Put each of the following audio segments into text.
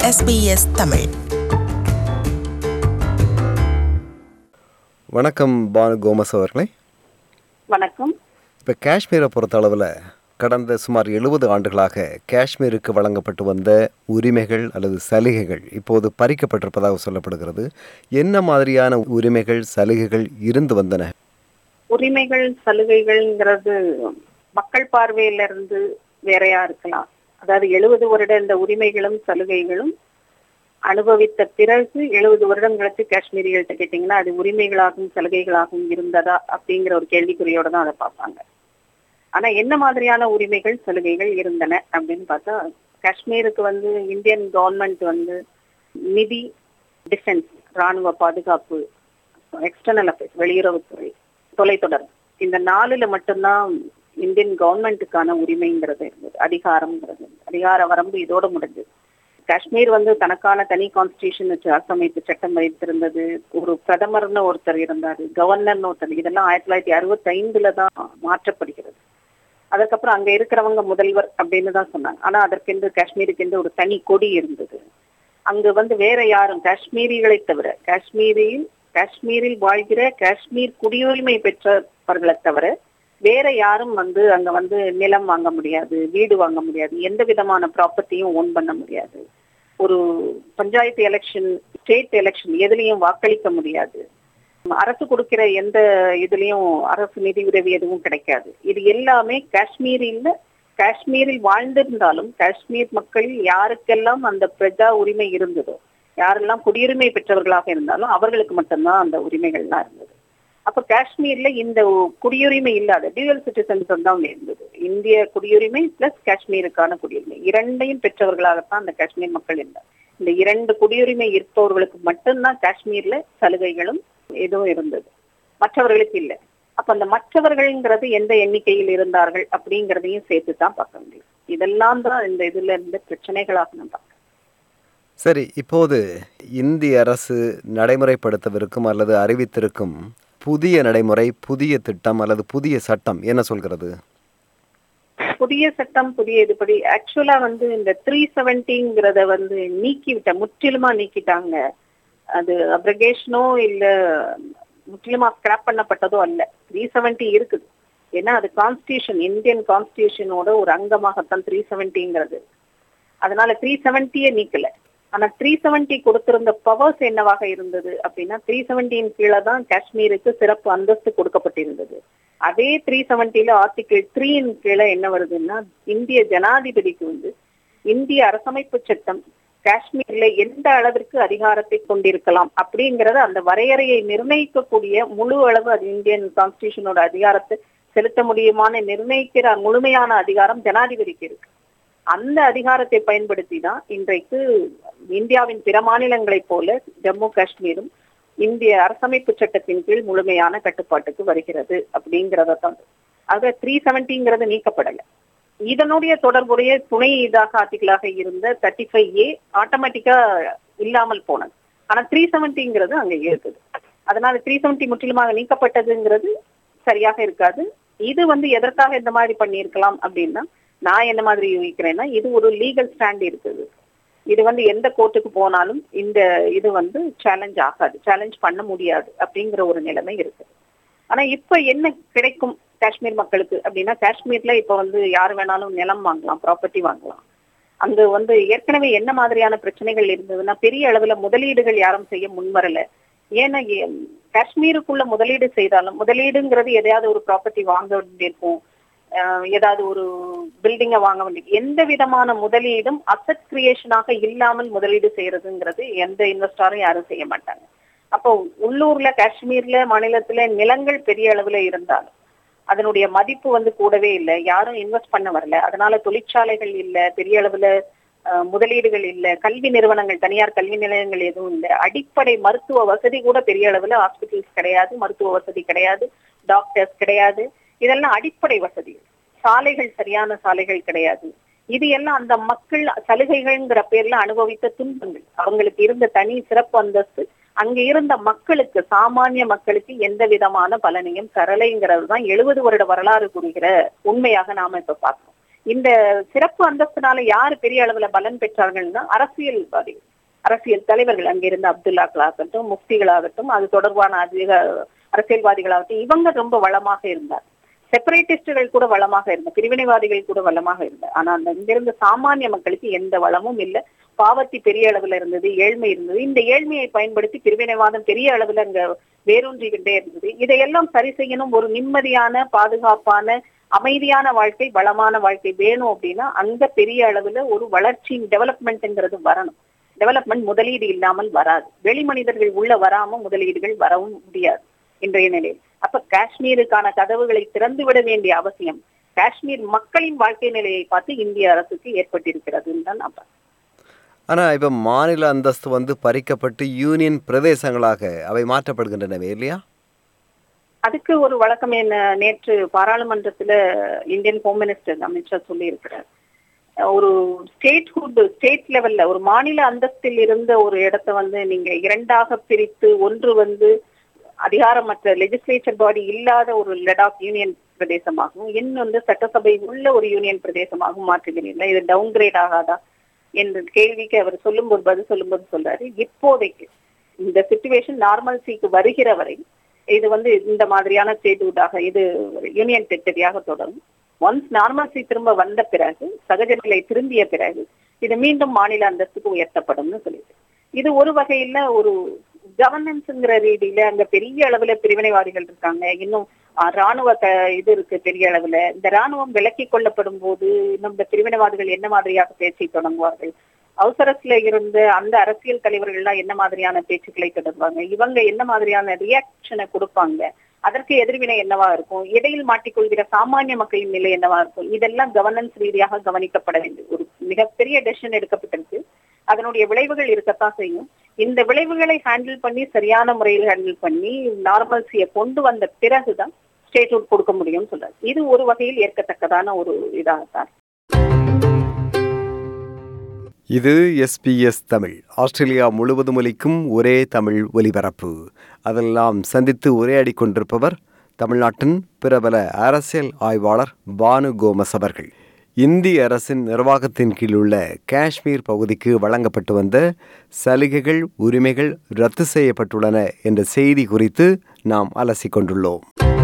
SBS Tamil வணக்கம் Banu Gomez அவர்களே வணக்கம் இப்போ காஷ்மீரை பொறுத்த அளவில் கடந்த சுமார் எழுபது ஆண்டுகளாக காஷ்மீருக்கு வழங்கப்பட்டு வந்த உரிமைகள் அல்லது சலுகைகள் இப்போது பறிக்கப்பட்டிருப்பதாக சொல்லப்படுகிறது என்ன மாதிரியான உரிமைகள் சலுகைகள் இருந்து வந்தன உரிமைகள் சலுகைகள்ங்கிறது மக்கள் பார்வையில இருந்து வேறையா இருக்கலாம் அதாவது எழுபது வருட இந்த உரிமைகளும் சலுகைகளும் அனுபவித்த பிறகு எழுபது வருடம் கழிச்சு காஷ்மீரிகள்கிட்ட கேட்டீங்கன்னா அது உரிமைகளாகவும் சலுகைகளாகவும் இருந்ததா அப்படிங்கிற ஒரு கேள்விக்குறியோட தான் அதை பார்ப்பாங்க ஆனா என்ன மாதிரியான உரிமைகள் சலுகைகள் இருந்தன அப்படின்னு பார்த்தா காஷ்மீருக்கு வந்து இந்தியன் கவர்மெண்ட் வந்து நிதி டிஃபென்ஸ் ராணுவ பாதுகாப்பு எக்ஸ்டர்னல் அஃபேர்ஸ் வெளியுறவுத்துறை தொலைத்தொடர்பு இந்த நாலுல மட்டும்தான் இந்தியன் கவர்மெண்ட்டுக்கான உரிமைங்கிறது இருந்தது அதிகாரம்ங்கிறது அதிகார வரம்பு இதோட முடிஞ்சது காஷ்மீர் வந்து தனக்கான தனி கான்ஸ்டியூஷன் வச்சு அரசமைப்பு சட்டம் வைத்திருந்தது ஒரு பிரதமர்னு ஒருத்தர் இருந்தாரு கவர்னர்னு ஒருத்தர் இதெல்லாம் ஆயிரத்தி தொள்ளாயிரத்தி அறுபத்தி ஐந்துல தான் மாற்றப்படுகிறது அதுக்கப்புறம் அங்க இருக்கிறவங்க முதல்வர் அப்படின்னு தான் சொன்னாங்க ஆனா அதற்கென்று காஷ்மீருக்கென்று ஒரு தனி கொடி இருந்தது அங்கு வந்து வேற யாரும் காஷ்மீரிகளை தவிர காஷ்மீரில் காஷ்மீரில் வாழ்கிற காஷ்மீர் குடியுரிமை பெற்றவர்களை தவிர வேற யாரும் வந்து அங்க வந்து நிலம் வாங்க முடியாது வீடு வாங்க முடியாது எந்த விதமான ப்ராப்பர்ட்டியும் ஓன் பண்ண முடியாது ஒரு பஞ்சாயத்து எலெக்ஷன் ஸ்டேட் எலெக்ஷன் எதுலயும் வாக்களிக்க முடியாது அரசு கொடுக்கிற எந்த இதுலயும் அரசு நிதி உதவி எதுவும் கிடைக்காது இது எல்லாமே காஷ்மீரில் காஷ்மீரில் வாழ்ந்திருந்தாலும் காஷ்மீர் மக்களில் யாருக்கெல்லாம் அந்த பிரஜா உரிமை இருந்ததோ யாரெல்லாம் குடியுரிமை பெற்றவர்களாக இருந்தாலும் அவர்களுக்கு மட்டும்தான் அந்த உரிமைகள்லாம் இருந்தது அப்ப காஷ்மீர்ல இந்த குடியுரிமை இல்லாத டியூவல் சிட்டிசன்ஸ் தான் இருந்தது இந்திய குடியுரிமை பிளஸ் காஷ்மீருக்கான குடியுரிமை இரண்டையும் பெற்றவர்களாகத்தான் அந்த காஷ்மீர் மக்கள் இருந்தார் இந்த இரண்டு குடியுரிமை இருப்பவர்களுக்கு மட்டும்தான் காஷ்மீர்ல சலுகைகளும் எதுவும் இருந்தது மற்றவர்களுக்கு இல்லை அப்ப அந்த மற்றவர்கள்ங்கிறது எந்த எண்ணிக்கையில் இருந்தார்கள் அப்படிங்கிறதையும் சேர்த்து தான் பார்க்க முடியும் இதெல்லாம் தான் இந்த இதுல இருந்த பிரச்சனைகளாக நான் பார்க்கிறேன் சரி இப்போது இந்திய அரசு நடைமுறைப்படுத்தவிருக்கும் அல்லது அறிவித்திருக்கும் புதிய நடைமுறை புதிய திட்டம் அல்லது புதிய சட்டம் என்ன சொல்கிறது புதிய சட்டம் புதிய இதுபடி ஆக்சுவலா வந்து இந்த த்ரீ செவன்டிங்கிறத வந்து நீக்கி விட்ட முற்றிலுமா நீக்கிட்டாங்க அது அப்ரகேஷனோ இல்ல முற்றிலுமா ஸ்கிராப் பண்ணப்பட்டதோ அல்ல த்ரீ செவன்டி இருக்குது ஏன்னா அது கான்ஸ்டியூஷன் இந்தியன் கான்ஸ்டியூஷனோட ஒரு அங்கமாகத்தான் த்ரீ செவன்டிங்கிறது அதனால த்ரீ செவன்டியே நீக்கல ஆனா த்ரீ செவன்டி கொடுத்திருந்த பவர்ஸ் என்னவாக இருந்தது அப்படின்னா த்ரீ செவன்டியின் கீழே தான் காஷ்மீருக்கு சிறப்பு அந்தஸ்து கொடுக்கப்பட்டிருந்தது அதே த்ரீ செவன்டில ஆர்டிகிள் த்ரீயின் கீழே என்ன வருதுன்னா இந்திய ஜனாதிபதிக்கு வந்து இந்திய அரசமைப்பு சட்டம் காஷ்மீர்ல எந்த அளவிற்கு அதிகாரத்தை கொண்டிருக்கலாம் அப்படிங்கறத அந்த வரையறையை நிர்ணயிக்கக்கூடிய முழு அளவு அது இந்தியன் கான்ஸ்டியூஷனோட அதிகாரத்தை செலுத்த முடியுமான நிர்ணயிக்கிற முழுமையான அதிகாரம் ஜனாதிபதிக்கு இருக்கு அந்த அதிகாரத்தை பயன்படுத்தி தான் இன்றைக்கு இந்தியாவின் பிற மாநிலங்களைப் போல ஜம்மு காஷ்மீரும் இந்திய அரசமைப்பு சட்டத்தின் கீழ் முழுமையான கட்டுப்பாட்டுக்கு வருகிறது அப்படிங்கறத தான் ஆக த்ரீ செவன்டிங்கிறது நீக்கப்படலை இதனுடைய தொடர்புடைய துணை இதாக ஆர்டிகலாக இருந்த தேர்ட்டி ஃபைவ் ஏ ஆட்டோமேட்டிக்கா இல்லாமல் போனது ஆனா த்ரீ செவன்டிங்கிறது அங்க இருக்குது அதனால த்ரீ செவன்டி முற்றிலுமாக நீக்கப்பட்டதுங்கிறது சரியாக இருக்காது இது வந்து எதற்காக இந்த மாதிரி பண்ணியிருக்கலாம் அப்படின்னா நான் என்ன மாதிரி யோசிக்கிறேன்னா இது ஒரு லீகல் ஸ்டாண்ட் இருக்குது இது வந்து எந்த கோர்ட்டுக்கு போனாலும் இந்த இது வந்து சேலஞ்ச் ஆகாது சேலஞ்ச் பண்ண முடியாது அப்படிங்கிற ஒரு நிலைமை இருக்கு ஆனா இப்ப என்ன கிடைக்கும் காஷ்மீர் மக்களுக்கு அப்படின்னா காஷ்மீர்ல இப்ப வந்து யார் வேணாலும் நிலம் வாங்கலாம் ப்ராப்பர்ட்டி வாங்கலாம் அங்க வந்து ஏற்கனவே என்ன மாதிரியான பிரச்சனைகள் இருந்ததுன்னா பெரிய அளவுல முதலீடுகள் யாரும் செய்ய முன்வரல ஏன்னா காஷ்மீருக்குள்ள முதலீடு செய்தாலும் முதலீடுங்கிறது எதையாவது ஒரு ப்ராப்பர்ட்டி வாங்க வேண்டியிருக்கும் ஏதாவது ஒரு பில்டிங்க வாங்க வேண்டிய எந்த விதமான முதலீடும் அசட் கிரியேஷனாக இல்லாமல் முதலீடு செய்யறதுங்கிறது எந்த இன்வெஸ்டாரும் யாரும் செய்ய மாட்டாங்க அப்போ உள்ளூர்ல காஷ்மீர்ல மாநிலத்துல நிலங்கள் பெரிய அளவுல இருந்தாலும் அதனுடைய மதிப்பு வந்து கூடவே இல்லை யாரும் இன்வெஸ்ட் பண்ண வரல அதனால தொழிற்சாலைகள் இல்ல பெரிய அளவுல முதலீடுகள் இல்ல கல்வி நிறுவனங்கள் தனியார் கல்வி நிலையங்கள் எதுவும் இல்லை அடிப்படை மருத்துவ வசதி கூட பெரிய அளவுல ஹாஸ்பிட்டல்ஸ் கிடையாது மருத்துவ வசதி கிடையாது டாக்டர்ஸ் கிடையாது இதெல்லாம் அடிப்படை வசதிகள் சாலைகள் சரியான சாலைகள் கிடையாது இது எல்லாம் அந்த மக்கள் சலுகைகள்ங்கிற பேர்ல அனுபவித்த துன்பங்கள் அவங்களுக்கு இருந்த தனி சிறப்பு அந்தஸ்து அங்க இருந்த மக்களுக்கு சாமானிய மக்களுக்கு எந்த விதமான பலனையும் தரலைங்கிறது தான் எழுபது வருட வரலாறு கூறுகிற உண்மையாக நாம இப்ப பார்க்கிறோம் இந்த சிறப்பு அந்தஸ்துனால யாரு பெரிய அளவுல பலன் பெற்றார்கள்னா அரசியல்வாதிகள் அரசியல் தலைவர்கள் அங்கிருந்த அப்துல்லாக்களாகட்டும் முஃப்திகளாகட்டும் அது தொடர்பான அதிக அரசியல்வாதிகளாகட்டும் இவங்க ரொம்ப வளமாக இருந்தார் செப்பரேட்டிஸ்டுகள் கூட வளமாக இருந்த பிரிவினைவாதிகள் கூட வளமாக இருந்தார் ஆனா அந்த இங்கிருந்த சாமானிய மக்களுக்கு எந்த வளமும் இல்லை பாவத்தி பெரிய அளவுல இருந்தது ஏழ்மை இருந்தது இந்த ஏழ்மையை பயன்படுத்தி பிரிவினைவாதம் பெரிய அளவுல அங்க வேரூன்றிக்கிட்டே இருந்தது இதையெல்லாம் சரி செய்யணும் ஒரு நிம்மதியான பாதுகாப்பான அமைதியான வாழ்க்கை வளமான வாழ்க்கை வேணும் அப்படின்னா அங்க பெரிய அளவுல ஒரு வளர்ச்சி டெவலப்மெண்ட்ங்கிறது வரணும் டெவலப்மெண்ட் முதலீடு இல்லாமல் வராது வெளி மனிதர்கள் உள்ள வராம முதலீடுகள் வரவும் முடியாது இன்றைய நிலையில் அப்ப காஷ்மீருக்கான கதவுகளை திறந்து விட வேண்டிய அவசியம் காஷ்மீர் மக்களின் வாழ்க்கை நிலையை பார்த்து இந்திய அரசுக்கு ஏற்பட்டிருக்கிறதுன்னு தான் நான் பார்க்கிறேன். ஆனால் இப்போ மாநில அந்தஸ்து வந்து பறிக்கப்பட்டு யூனியன் பிரதேசங்களாக அவை மாற்றப்படுகின்றனவே இல்லையா அதுக்கு ஒரு வழக்கம் என்ன நேற்று பாராளுமன்றத்துல இந்தியன் ஹோம் மினிஸ்டர் அமித்ஷா சொல்லி இருக்கிறார் ஒரு ஸ்டேட்ஹுட் ஸ்டேட் லெவல்ல ஒரு மாநில அந்தஸ்தில் இருந்த ஒரு இடத்தை வந்து நீங்க இரண்டாக பிரித்து ஒன்று வந்து அதிகாரமற்ற லெஜிஸ்லேச்சர் பாடி இல்லாத ஒரு லடாக் யூனியன் பிரதேசமாகவும் இன்னொன்று சட்டசபை உள்ள ஒரு யூனியன் பிரதேசமாகவும் மாற்றுகிறீர்கள் இது டவுன் கிரேட் ஆகாதா என்ற கேள்விக்கு அவர் சொல்லும்போது பதில் சொல்லும்போது சொல்றாரு இப்போதைக்கு இந்த சுச்சுவேஷன் நார்மல்சிக்கு வருகிற வரை இது வந்து இந்த மாதிரியான ஸ்டேட்ஹுட்டாக இது யூனியன் டெரிட்டரியாக தொடரும் ஒன்ஸ் நார்மல்சி திரும்ப வந்த பிறகு சகஜ நிலை திரும்பிய பிறகு இது மீண்டும் மாநில அந்தஸ்துக்கு உயர்த்தப்படும்னு சொல்லிட்டு இது ஒரு வகையில ஒரு கவர்னன்ஸ்ங்கிற ரீதியில அங்க பெரிய அளவுல பிரிவினைவாதிகள் இருக்காங்க இன்னும் அஹ், ராணுவ க- இது இருக்கு பெரிய அளவுல இந்த ராணுவம் விலக்கி கொள்ளப்படும் போது இன்னும் இந்த பிரிவினைவாதிகள் என்ன மாதிரியாக பேச்சை தொடங்குவார்கள் அவசரத்துல இருந்த அந்த அரசியல் தலைவர்கள் எல்லாம் என்ன மாதிரியான பேச்சுக்களை தொடர்வாங்க இவங்க என்ன மாதிரியான ரியாக்ஷனை கொடுப்பாங்க அதற்கு எதிர்வினை என்னவா இருக்கும் இடையில் மாட்டிக்கொள்கிற சாமானிய மக்களின் நிலை என்னவா இருக்கும் இதெல்லாம் கவர்னன்ஸ் ரீதியாக கவனிக்கப்பட வேண்டும் ஒரு மிகப்பெரிய டெசிஷன் எடுக்கப்பட்டிருக்கு அதனுடைய விளைவுகள் இருக்கத்தான் செய்யும் இந்த விளைவுகளை ஹேண்டில் பண்ணி சரியான முறையில் ஹேண்டில் பண்ணி நார்மல்சியை கொண்டு வந்த பிறகுதான் ஸ்டேட்ஹுட் கொடுக்க முடியும்னு சொல்றாரு இது ஒரு வகையில் ஏற்கத்தக்கதான ஒரு இதாகத்தான் இது எஸ்பிஎஸ் தமிழ் ஆஸ்திரேலியா முழுவதும் ஒலிக்கும் ஒரே தமிழ் ஒலிபரப்பு அதெல்லாம் சந்தித்து உரையாடி கொண்டிருப்பவர் தமிழ்நாட்டின் பிரபல அரசியல் ஆய்வாளர் பானு கோமஸ் அவர்கள் இந்திய அரசின் நிர்வாகத்தின் கீழ் உள்ள காஷ்மீர் பகுதிக்கு வழங்கப்பட்டு வந்த சலுகைகள் உரிமைகள் ரத்து செய்யப்பட்டுள்ளன என்ற செய்தி குறித்து நாம் அலசிக் கொண்டுள்ளோம்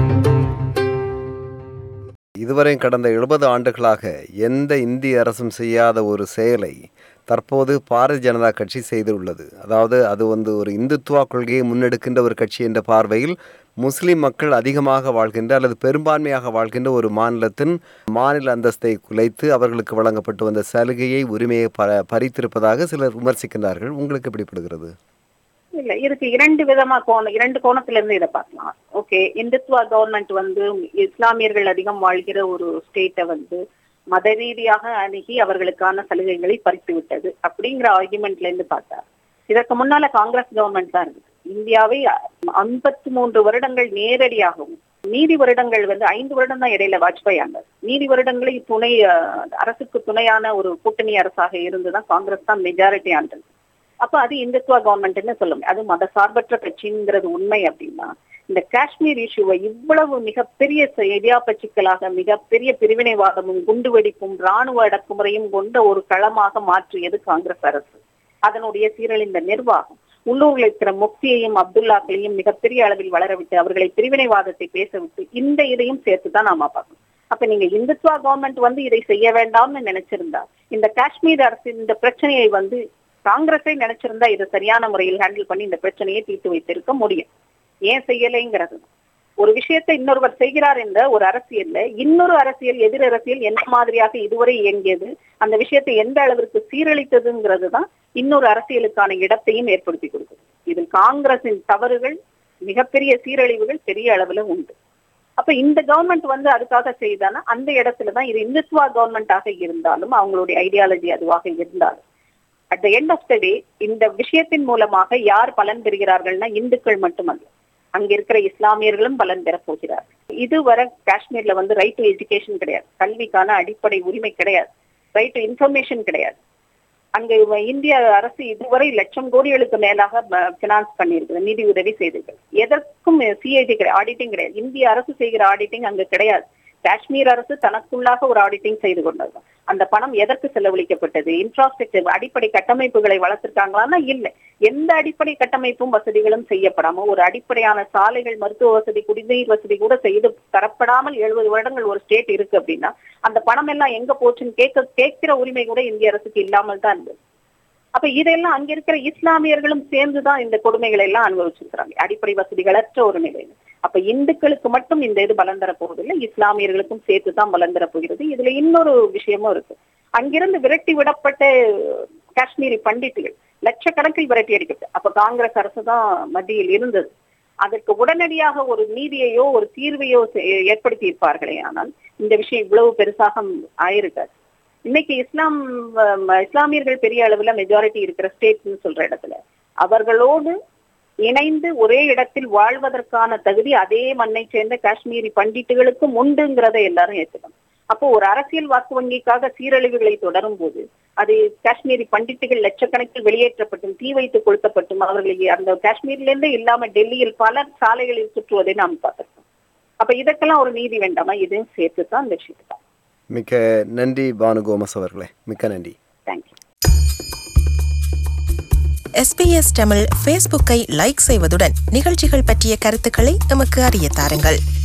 இதுவரை கடந்த எழுபது ஆண்டுகளாக எந்த இந்திய அரசும் செய்யாத ஒரு செயலை தற்போது பாரதிய ஜனதா கட்சி செய்துள்ளது அதாவது அது வந்து ஒரு இந்துத்துவா கொள்கையை முன்னெடுக்கின்ற ஒரு கட்சி என்ற பார்வையில் முஸ்லிம் மக்கள் அதிகமாக வாழ்கின்ற அல்லது பெரும்பான்மையாக வாழ்கின்ற ஒரு மாநிலத்தின் மாநில அந்தஸ்தை குலைத்து அவர்களுக்கு வழங்கப்பட்டு வந்த சலுகையை உரிமையை ப பறித்திருப்பதாக சிலர் விமர்சிக்கின்றார்கள் உங்களுக்கு எப்படிப்படுகிறது இல்ல இதுக்கு இரண்டு விதமா கோணம் இரண்டு கோணத்துல இருந்து இதை பார்க்கலாம் ஓகே இந்துத்துவா கவர்மெண்ட் வந்து இஸ்லாமியர்கள் அதிகம் வாழ்கிற ஒரு ஸ்டேட்டை வந்து மத ரீதியாக அணுகி அவர்களுக்கான சலுகைகளை பறித்து விட்டது அப்படிங்கிற ஆர்குமெண்ட்ல இருந்து பார்த்தா இதற்கு முன்னால காங்கிரஸ் கவர்மெண்ட் தான் இருக்கு இந்தியாவை ஐம்பத்தி மூன்று வருடங்கள் நேரடியாகவும் நீதி வருடங்கள் வந்து ஐந்து வருடம் தான் இடையில வாஜ்பாய் ஆண்டார் நீதி வருடங்களை துணை அஹ், அரசுக்கு துணையான ஒரு கூட்டணி அரசாக இருந்துதான் காங்கிரஸ் தான் மெஜாரிட்டி ஆண்டது அப்ப அது இந்துத்துவா கவர்மெண்ட்னு சொல்ல முடியும் அது மதசார்பற்ற கட்சிங்கிறது உண்மை அப்படின்னா இந்த காஷ்மீர் இஷ்யூவை இவ்வளவு மிகப்பெரிய ச- இடியாப்ப சிக்கலாக மிகப்பெரிய பிரிவினைவாதமும் குண்டுவெடிப்பும் ராணுவ அடக்குமுறையும் கொண்ட ஒரு களமாக மாற்றியது காங்கிரஸ் அரசு அதனுடைய சீரழிந்த நிர்வாகம் உள்ளூரில் இருக்கிற முக்தியையும் அப்துல்லாக்களையும் மிகப்பெரிய அளவில் வளரவிட்டு அவர்களை பிரிவினைவாதத்தை பேச விட்டு இந்த இதையும் சேர்த்து தான் நாம பார்க்கணும் அப்ப நீங்க இந்துத்துவா கவர்மெண்ட் வந்து இதை செய்ய வேண்டாம்னு நினைச்சிருந்தா இந்த காஷ்மீர் அரசு இந்த பிரச்சனையை வந்து காங்கிரஸே நினைச்சிருந்தா இதை சரியான முறையில் ஹேண்டில் பண்ணி இந்த பிரச்சனையை தீர்த்து வைத்திருக்க முடியும் ஏன் செய்யலைங்கிறது ஒரு விஷயத்தை இன்னொருவர் செய்கிறார் என்ற ஒரு அரசியல்ல இன்னொரு அரசியல் எதிர் அரசியல் என்ன மாதிரியாக இதுவரை இயங்கியது அந்த விஷயத்தை எந்த அளவிற்கு சீரழித்ததுங்கிறது தான் இன்னொரு அரசியலுக்கான இடத்தையும் ஏற்படுத்தி கொடுக்குது இதில் காங்கிரசின் தவறுகள் மிகப்பெரிய சீரழிவுகள் பெரிய அளவுல உண்டு அப்ப இந்த கவர்மெண்ட் வந்து அதுக்காக செய்தானா அந்த இடத்துலதான் இது இந்துத்துவா கவர்மெண்டாக இருந்தாலும் அவங்களுடைய ஐடியாலஜி அதுவாக இருந்தாலும் at the end of the day இந்த விஷயத்தின் மூலமாக யார் பலன் பெறுகிறார்கள்னா இந்துக்கள் மட்டுமல்ல அங்க இருக்கிற இஸ்லாமியர்களும் பலன் பெறப் போகிறார்கள் இதுவரை காஷ்மீர்ல வந்து ரைட் டு எஜுகேஷன் கிடையாது கல்விக்கான அடிப்படை உரிமை கிடையாது ரைட் டு இன்ஃபர்மேஷன் கிடையாது அங்க இவ- இந்திய அரசு இதுவரை லட்சம் கோடிகளுக்கு மேலாக பினான்ஸ் பண்ணியிருக்கு நிதி உதவி செய்திருக்கு எதற்கும் சிஐடி கிடையாது ஆடிட்டிங் கிடையாது இந்திய அரசு செய்கிற ஆடிட்டிங் அங்க கிடையாது காஷ்மீர் அரசு தனக்குள்ளாக ஒரு ஆடிட்டிங் செய்து கொண்டது அந்த பணம் எதற்கு செலவழிக்கப்பட்டது இன்ஃப்ராஸ்ட்ரக்சர் அடிப்படை கட்டமைப்புகளை வளர்த்திருக்காங்களான்னா இல்லை எந்த அடிப்படை கட்டமைப்பும் வசதிகளும் செய்யப்படாம ஒரு அடிப்படையான சாலைகள் மருத்துவ வசதி குடிநீர் வசதி கூட செய்து தரப்படாமல் எழுபது வருடங்கள் ஒரு ஸ்டேட் இருக்கு அப்படின்னா அந்த பணம் எல்லாம் எங்க போச்சுன்னு கேட்க கேட்கிற உரிமை கூட இந்திய அரசுக்கு இல்லாமல் தான் இருந்தது அப்ப இதெல்லாம் அங்க இருக்கிற இஸ்லாமியர்களும் சேர்ந்துதான் இந்த கொடுமைகளை எல்லாம் அனுபவிச்சிருக்கிறாங்க அடிப்படை வசதிகளற்ற ஒரு நிலையில அப்ப இந்துக்களுக்கு மட்டும் இந்த இது பலன் தர போவதில்லை இஸ்லாமியர்களுக்கும் சேர்த்து தான் பலன் தர போகிறது இதுல இன்னொரு விஷயமும் இருக்கு அங்கிருந்து விரட்டி விடப்பட்ட காஷ்மீரி பண்டிட்டுகள் லட்சக்கணக்கில் விரட்டி அடிக்கப்பட்டு அப்ப காங்கிரஸ் அரசு தான் மத்தியில் இருந்தது அதற்கு உடனடியாக ஒரு நீதியையோ ஒரு தீர்வையோ ஏற்படுத்தி இருப்பார்களே ஆனால் இந்த விஷயம் இவ்வளவு பெருசாக ஆயிருக்காது இன்னைக்கு இஸ்லாம் இஸ்லாமியர்கள் பெரிய அளவுல மெஜாரிட்டி இருக்கிற ஸ்டேட்னு சொல்ற இடத்துல அவர்களோடு இணைந்து ஒரே இடத்தில் வாழ்வதற்கான தகுதி அதே மண்ணை சேர்ந்த காஷ்மீரி பண்டிட்டுகளுக்கும் உண்டுங்கிறத எல்லாரும் ஏற்றுக்கணும் அப்போ ஒரு அரசியல் வாக்கு வங்கிக்காக சீரழிவுகளை தொடரும் போது அது காஷ்மீரி பண்டிட்டுகள் லட்சக்கணக்கில் வெளியேற்றப்பட்டும் தீ வைத்து கொளுத்தப்பட்டும் அவர்களை அந்த காஷ்மீர்ல இருந்தே இல்லாம டெல்லியில் பல சாலைகளில் சுற்றுவதை நாம் பார்த்திருக்கோம் அப்ப இதற்கெல்லாம் ஒரு நீதி வேண்டாமா இதையும் சேர்த்து தான் இந்த விஷயத்தை தான் மிக்க நன்றி பானு கோமஸ் அவர்களே மிக்க நன்றி தேங்க்யூ எஸ்பிஎஸ் தமிழ் ஃபேஸ்புக்கை லைக் செய்வதுடன் நிகழ்ச்சிகள் பற்றிய கருத்துக்களை எமக்கு அறிய தாருங்கள்